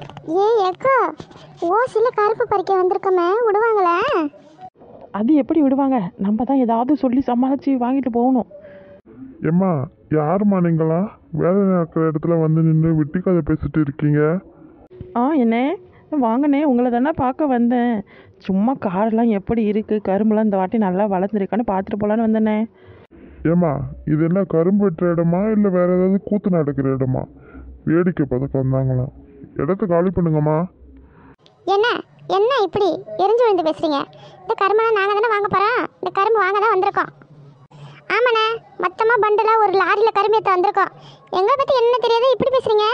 ஏய் எக்கோ ஓசில கருப்பு பறிக்க வந்திருக்கமே விடுவாங்களா அது எப்படி விடுவாங்க நம்ம தான் ஏதாவது சொல்லி சமாளித்து வாங்கிட்டு போகணும் ஏம்மா யாரும்மா நீங்களா வேலை நடக்கிற இடத்துல வந்து நின்று விட்டி கதை பேசிட்டு இருக்கீங்க ஆ என்ன வாங்கண்ணே உங்களை தானே பார்க்க வந்தேன் சும்மா காரெல்லாம் எப்படி இருக்குது கரும்புலாம் இந்த வாட்டி நல்லா வளர்ந்துருக்கான்னு பார்த்துட்டு போகலான்னு வந்தேனே ஏம்மா இது என்ன கரும்பு வெட்டுற இடமா இல்லை வேற ஏதாவது கூத்து நடக்கிற இடமா வேடிக்கை பார்த்துக்கு வந்தாங்களாம் இடத்த காலி பண்ணுங்கம்மா என்ன என்ன இப்படி எரிஞ்சு விழுந்து பேசுறீங்க இந்த கரும்பெல்லாம் நாங்கள் தானே வாங்க போகிறோம் இந்த கரும்பு வாங்க தான் வந்திருக்கோம் ஆமாண்ணே மொத்தமாக பண்டில் ஒரு லாரியில் கரும்பு ஏற்ற வந்திருக்கோம் எங்களை பற்றி என்ன தெரியாது இப்படி பேசுறீங்க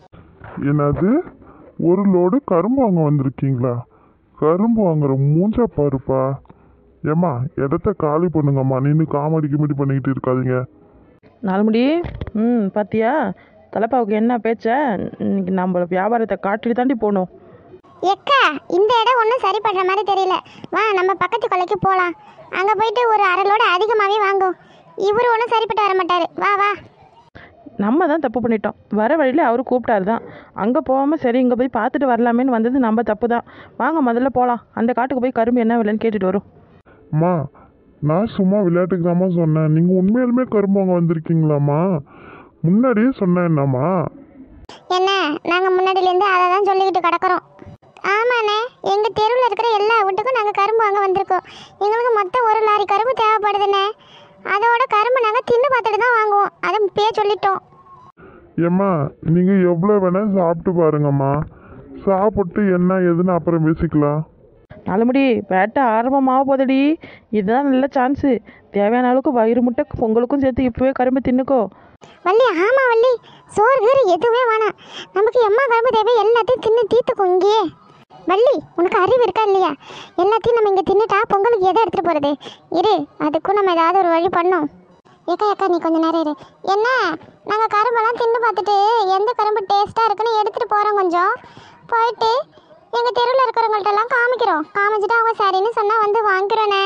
என்னது ஒரு லோடு கரும்பு வாங்க வந்திருக்கீங்களா கரும்பு வாங்குற மூஞ்சா பாருப்பா ஏம்மா இடத்த காலி பண்ணுங்கம்மா நின்று காமெடி கிமெடி பண்ணிக்கிட்டு இருக்காதீங்க நாலு முடி ம் பாத்தியா தலைப்பாவுக்கு என்ன பேச்ச இன்னைக்கு நம்ம வியாபாரத்தை காட்டிட்டு தாண்டி போகணும் எக்கா இந்த இடம் ஒன்றும் சரி பண்ணுற மாதிரி தெரியல வா நம்ம பக்கத்து கொலைக்கு போகலாம் அங்கே போயிட்டு ஒரு அரை லோடு அதிகமாகவே வாங்கும் இவர் ஒன்றும் சரிப்பட்டு வர மாட்டார் வா வா நம்ம தான் தப்பு பண்ணிட்டோம் வர வழியில் அவர் கூப்பிட்டாரு தான் அங்கே போகாமல் சரி இங்கே போய் பார்த்துட்டு வரலாமேன்னு வந்தது நம்ம தப்பு தான் வாங்க முதல்ல போகலாம் அந்த காட்டுக்கு போய் கரும்பு என்ன விலைன்னு கேட்டுட்டு வரும் அம்மா நான் சும்மா விளையாட்டுக்கு தாம்மா சொன்னேன் நீங்கள் உண்மையாலுமே கரும்பு வாங்க வந்திருக்கீங்களாம்மா முன்னாடியே சொன்னேன் என்னம்மா என்ன நாங்கள் முன்னாடியிலேருந்து அதை தான் சொல்லிக்கிட்டு கிடக்குறோம் ஆமாண்ணே எங்கள் தெருவில் இருக்கிற எல்லா வீட்டுக்கும் நாங்கள் கரும்பு வாங்க வந்திருக்கோம் எங்களுக்கு மொத்தம் ஒரு லாரி கரும்பு தேவைப்படுதுண்ணே அதோட கரும்பு நாங்கள் தின்னு பார்த்துட்டு தான் வாங்குவோம் அதை பே சொல்லிட்டோம் ஏம்மா நீங்கள் எவ்வளோ வேணால் சாப்பிட்டு பாருங்கம்மா சாப்பிட்டு என்ன ஏதுன்னு அப்புறம் பேசிக்கலாம் நாலுமுடி வேட்டை ஆரம்பமாக போதடி இதுதான் நல்ல சான்ஸு தேவையான அளவுக்கு வயிறு முட்டை பொங்கலுக்கும் சேர்த்து இப்போவே கரும்பு தின்னுக்கோ வள்ளி ஆமா வள்ளி சோறு கீறு எதுவுமே வேணாம் நமக்கு எம்மா கரும்பு தேவை எல்லாத்தையும் தின்னு தீத்துக்கும் இங்கேயே வள்ளி உனக்கு அறிவு இருக்கா இல்லையா எல்லாத்தையும் நம்ம இங்கே தின்னுட்டா பொங்கலுக்கு எதை எடுத்துகிட்டு போகிறது இரு அதுக்கும் நம்ம ஏதாவது ஒரு வழி பண்ணோம் ஏக்கா ஏக்கா நீ கொஞ்ச நேரம் இரு என்ன நாங்கள் கரும்பெல்லாம் தின்னு பார்த்துட்டு எந்த கரும்பு டேஸ்ட்டாக இருக்குன்னு எடுத்துகிட்டு போகிறோம் கொஞ்சம் போயிட்டு எங்கள் தெருவில் இருக்கிறவங்கள்ட்ட எல்லாம் காமிக்கிறோம் காமிச்சிட்டு அவங்க சரின்னு சொன்னால் வந்து வாங்கிக்கிறோண்ணே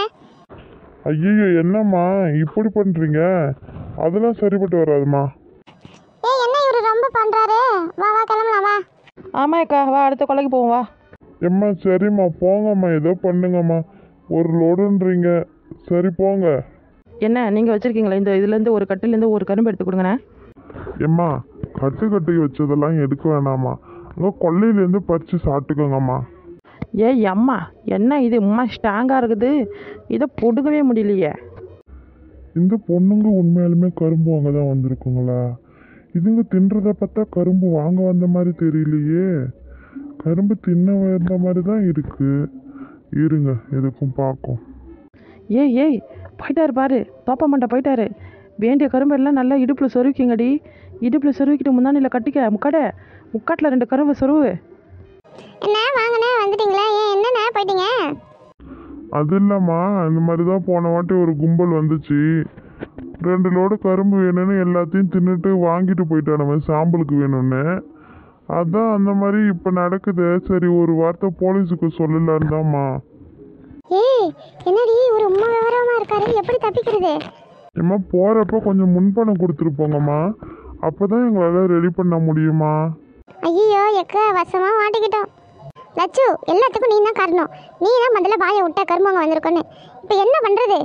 ஐயோ என்னம்மா இப்படி பண்ணுறீங்க அதெல்லாம் சரிப்பட்டு வராதும்மா ஏய் என்ன இவர் ரொம்ப பண்ணுறாரு வா வா கிளம்பலாம் வா ஆமாம் அக்கா வா அடுத்த கொலைக்கு போவோம் வா எம்மா சரிம்மா போங்கம்மா ஏதோ பண்ணுங்கம்மா ஒரு லோடுன்றீங்க சரி போங்க என்ன நீங்கள் வச்சுருக்கீங்களா இந்த இதுலேருந்து ஒரு கட்டிலேருந்து ஒரு கரும்பு எடுத்து கொடுங்கண்ணே எம்மா கட்டு கட்டி வச்சதெல்லாம் எடுக்க வேணாம்மா அங்கே கொல்லையிலேருந்து பறித்து சாப்பிட்டுக்கோங்கம்மா ஏய் அம்மா என்ன இது உம்மா ஸ்ட்ராங்காக இருக்குது இதை பொடுக்கவே முடியலையே இந்த பொண்ணுங்க உண்மையாலுமே கரும்பு வாங்க தான் வந்திருக்குங்களா இதுங்க தின்றத பார்த்தா கரும்பு வாங்க வந்த மாதிரி தெரியலையே கரும்பு தின்ன வந்த மாதிரி தான் இருக்கு இருங்க எதுக்கும் பார்க்கும் ஏய் ஏய் போயிட்டாரு பாரு தோப்ப மண்டை போயிட்டாரு வேண்டிய கரும்பு எல்லாம் நல்லா இடுப்பில் சொருவிக்கிங்கடி இடுப்பில் சொருவிக்கிட்டு முந்தானியில் கட்டிக்க முக்கடை முக்காட்டில் ரெண்டு கரும்பு சொருவு என்ன வாங்கண்ணே வந்துட்டீங்களா ஏன் என்னண்ணே போயிட்டீங்க அது இல்லைம்மா இந்த மாதிரி தான் போன வாட்டி ஒரு கும்பல் வந்துச்சு ரெண்டு லோடு கரும்பு வேணும்னு எல்லாத்தையும் தின்னுட்டு வாங்கிட்டு போயிட்டானுவன் சாம்பலுக்கு வேணும்னு அதான் அந்த மாதிரி இப்போ நடக்குது சரி ஒரு வார்த்தை போலீஸுக்கு சொல்லலான்னு தான்மா ஏய் என்னடி ஒரு உண்மை விவரமா இருக்காரு எப்படி தப்பிக்கிறது ஏம்மா போகிறப்ப கொஞ்சம் முன்பணம் கொடுத்துட்டு போங்கம்மா அப்போ தான் எங்களால் ரெடி பண்ண முடியுமா ஐயோ எக்க வசமா மாட்டிக்கிட்டோம் லட்சு எல்லாத்துக்கும் நீ தான் காரணம் நீ தான் முதல்ல வாயை விட்ட கருமாங்க வந்திருக்கோன்னு இப்போ என்ன பண்ணுறது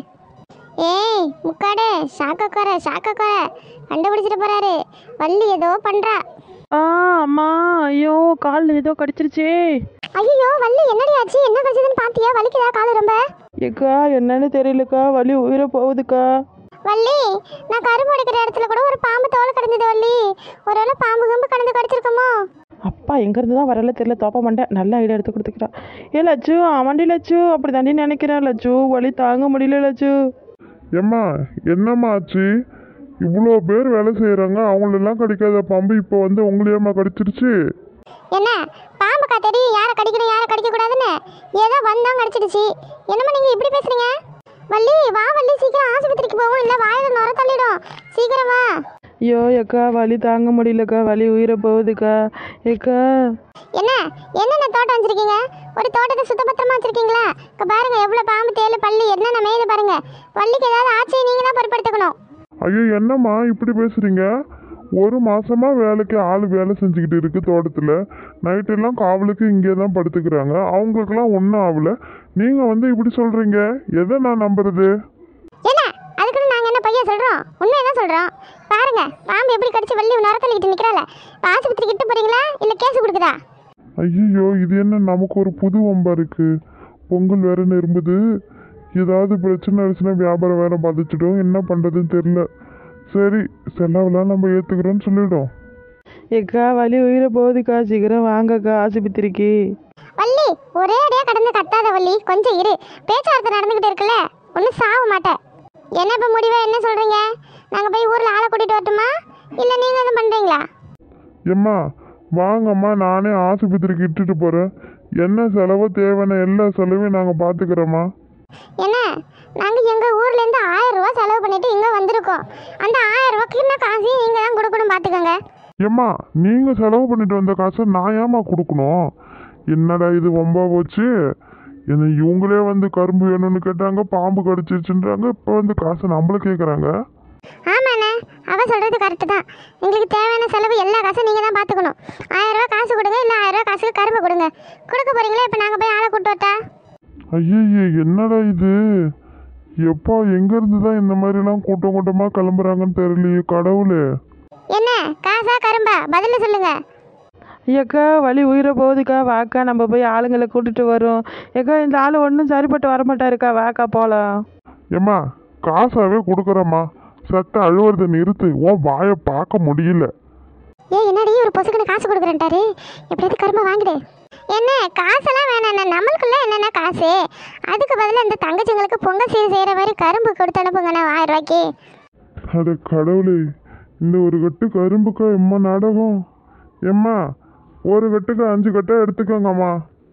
ஏய் முக்காடு ஷாக்கக்கார ஷாக்கக்கார கண்டுபிடிச்சிட்டு போறாரு வள்ளி ஏதோ பண்றா ஆ அம்மா ஐயோ கால் ஏதோ கடிச்சிருச்சே ஐயோ வள்ளி என்னடி ஆச்சு என்ன கடிச்சதுன்னு பாத்தியா வலிக்குதா காலு ரொம்ப ஏக்கா என்னன்னு தெரியலக்கா வலி உயிரை போகுதுக்கா வள்ளி நான் கரும்பு அடிக்கிற இடத்துல கூட ஒரு பாம்பு தோல் கிடந்தது வள்ளி ஒருவேளை பாம்பு கம்பு கடந்து கடிச்சிருக்குமோ அப்பா எங்கேருந்து தான் வரல தெரியல தோப்ப மாட்டேன் நல்ல ஐடியா எடுத்து கொடுத்துக்கிறா ஏ லட்சு அவன்டி லட்சு அப்படி தாண்டி நினைக்கிறேன் லட்சு வலி தாங்க முடியல லட்சு ஏம்மா என்னம்மா ஆச்சு இவ்வளோ பேர் வேலை செய்கிறாங்க அவங்களெல்லாம் கடிக்காத பாம்பு இப்போ வந்து உங்களையம்மா கடிச்சிருச்சு என்ன பாம்பு காத்தடி யாரை கடிக்கணும் யாரை கடிக்க கூடாதுன்னு ஏதோ வந்தோம் கடிச்சிடுச்சு என்னம்மா நீங்க இப்படி பேசுறீங்க வள்ளி வா வள்ளி சீக்கிரம் ஆஸ்பத்திரிக்கு போவோம் இல்ல வாயில நுர தள்ளிடும் சீக்கிரம் வா ஐயோ ஏக்கா வலி தாங்க முடியலக்கா வலி உயிரை போகுதுக்கா ஏக்கா என்ன என்னென்ன தோட்டம் வச்சிருக்கீங்க ஒரு தோட்டத்தை சுத்தபத்திரமா வச்சிருக்கீங்களா இங்க பாருங்க எவ்வளவு பாம்பு தேளு பள்ளி என்னென்ன மேயுது பாருங்க வள்ளிக்கு ஏதாவது ஆச்சு நீங்க தான் பொறுப்படுத்திக்கணும் ஐயோ என்னம்மா இப்படி பேசுறீங்க ஒரு மாசமா வேலைக்கு ஆள் வேலை செஞ்சுக்கிட்டு இருக்கு தோட்டத்தில் நைட்டெல்லாம் காவலுக்கு இங்கே தான் படுத்துக்கிறாங்க அவங்களுக்கெல்லாம் ஒன்றும் ஆகல நீங்கள் வந்து இப்படி சொல்கிறீங்க எதை நான் நம்புறது என்ன அதுக்குன்னு நாங்கள் என்ன பையன் சொல்கிறோம் உண்மையை தான் சொல்கிறோம் பாருங்க பாம்பு எப்படி கடிச்சு வள்ளி நரத்தள்ளிக்கிட்டு நிற்கிறாள் இப்போ ஆஸ்பத்திரி கிட்ட போகிறீங்களா இல்லை கேஸ் கொடுக்குதா ஐயோ இது என்ன நமக்கு ஒரு புது வம்பா இருக்கு பொங்கல் வேற நெருங்குது ஏதாவது பிரச்சனை ஆச்சுன்னா வியாபாரம் வேற பாதிச்சிடும் என்ன பண்ணுறதுன்னு தெரில சரி செலவெல்லாம் நம்ம ஏற்றுக்கிறோன்னு சொல்லிடும் ஏக்கா வலி உயிரை போகுதுக்கா சீக்கிரம் வாங்கக்கா ஆஸ்பத்திரிக்கு வள்ளி ஒரே அடியாக கடந்து கத்தாத வள்ளி கொஞ்சம் இரு பேச்சுவார்த்தை நடந்துக்கிட்டு இருக்குல்ல ஒன்றும் சாக மாட்டேன் என்ன இப்போ முடிவை என்ன சொல்கிறீங்க நாங்கள் போய் ஊரில் ஆளை கூட்டிகிட்டு வரட்டுமா இல்லை நீங்கள் எதுவும் பண்ணுறீங்களா எம்மா வாங்கம்மா நானே ஆஸ்பத்திரிக்கு இட்டுட்டு போகிறேன் என்ன செலவோ தேவையான எல்லா செலவையும் நாங்கள் பார்த்துக்கிறோம்மா என்ன நாங்கள் எங்கள் ஊர்லேருந்து ஆயிரம் ரூபா செலவு பண்ணிட்டு இங்கே வந்திருக்கோம் அந்த ஆயிரம் ரூபாய்க்கு என்ன காசையும் நீங்கள் தான் கொடுக்கணும் பார்த்துக்கோங்க ஏம்மா நீங்கள் செலவு பண்ணிட்டு வந்த காசை நான் ஏம்மா கொடுக்கணும் என்னடா இது வம்பா போச்சு என்ன இவங்களே வந்து கரும்பு வேணும்னு கேட்டாங்க பாம்பு கடிச்சிருச்சுன்றாங்க இப்போ வந்து காசை நம்மள கேட்குறாங்க ஆமாண்ணே அவ சொல்கிறது கரெக்டு தான் எங்களுக்கு தேவையான செலவு எல்லா காசும் நீங்கள் தான் பார்த்துக்கணும் ஆயிரம் ரூபா காசு கொடுங்க இல்லை ஆயிரம் ரூபா காசுக்கு கரும்பு கொடுங்க கொடுக்க போகிறீங்களா இப்போ நாங்கள் போய் ஆளை கூட்டு வரட்டா ஐயய்ய என்னடா இது எப்போ எங்கேருந்து தான் இந்த மாதிரிலாம் கூட்டம் கூட்டமாக கிளம்புறாங்கன்னு தெரியலையே கடவுளே என்ன காசா கரும்பா பதில் சொல்லுங்க ஐயாக்கா வலி உயிரை போகுதுக்கா வாக்கா நம்ம போய் ஆளுங்களை கூட்டிட்டு வரோம் ஏக்கா இந்த ஆள் ஒன்றும் சரிப்பட்டு வரமாட்டாருக்கா வாக்கா போகலாம் ஏம்மா காசாவே கொடுக்குறேம்மா சத்த அழுவுறதை நிறுத்து உன் வாயை பார்க்க முடியல ஏய் என்னடி ஒரு பொசுக்குன்னு காசு கொடுக்குறேன்ட்டாரு எப்படியாவது கரும்பை வாங்கிடு என்ன காசெல்லாம் வேணாண்ணே நம்மளுக்குள்ள என்னென்ன காசு அதுக்கு பதிலாக இந்த தங்கச்சிங்களுக்கு பொங்கல் சீர் செய்கிற மாதிரி கரும்பு கொடுத்து அனுப்புங்கண்ணா ஆயிரம் ரூபாய்க்கு அட கடவுளே இந்த ஒரு கட்டு கரும்புக்கா எம்மா நாடகம் எம்மா ஒரு கட்டுக்கு அஞ்சு கட்டா எடுத்துக்கோங்கம்மா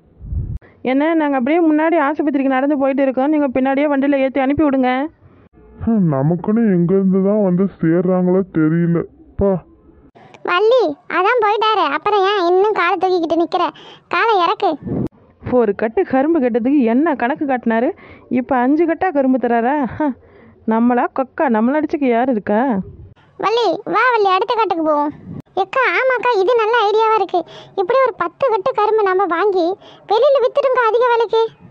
என்ன நாங்கள் அப்படியே முன்னாடி ஆஸ்பத்திரிக்கு நடந்து போயிட்டு இருக்கோம் நீங்கள் பின்னாடியே வண்டியில் ஏற்றி அனுப்பி விடுங்க ஹம், நமக்குன்னு எங்கேருந்து தான் வந்து சேர்றாங்களோ தெரியல பா வள்ளி அதான் போயிட்டாரு அப்புறம் ஏன் இன்னும் காலை தூக்கிக்கிட்டு நிற்கிற காலை இறக்கு ஒரு கட்டு கரும்பு கட்டதுக்கு என்ன கணக்கு காட்டினாரு இப்போ அஞ்சு கட்டா கரும்பு தராரா ஹ, நம்மளா கொக்கா நம்மள அடிச்சுக்க யார் இருக்கா வள்ளி வா வள்ளி அடுத்த காட்டுக்கு போவோம் எக்கா ஆமாக்கா இது நல்ல ஐடியாவாக இருக்குது இப்படி ஒரு பத்து கட்டு கரும்பு நம்ம வாங்கி வெளியில் வித்துடுங்க அதிக விலைக்கு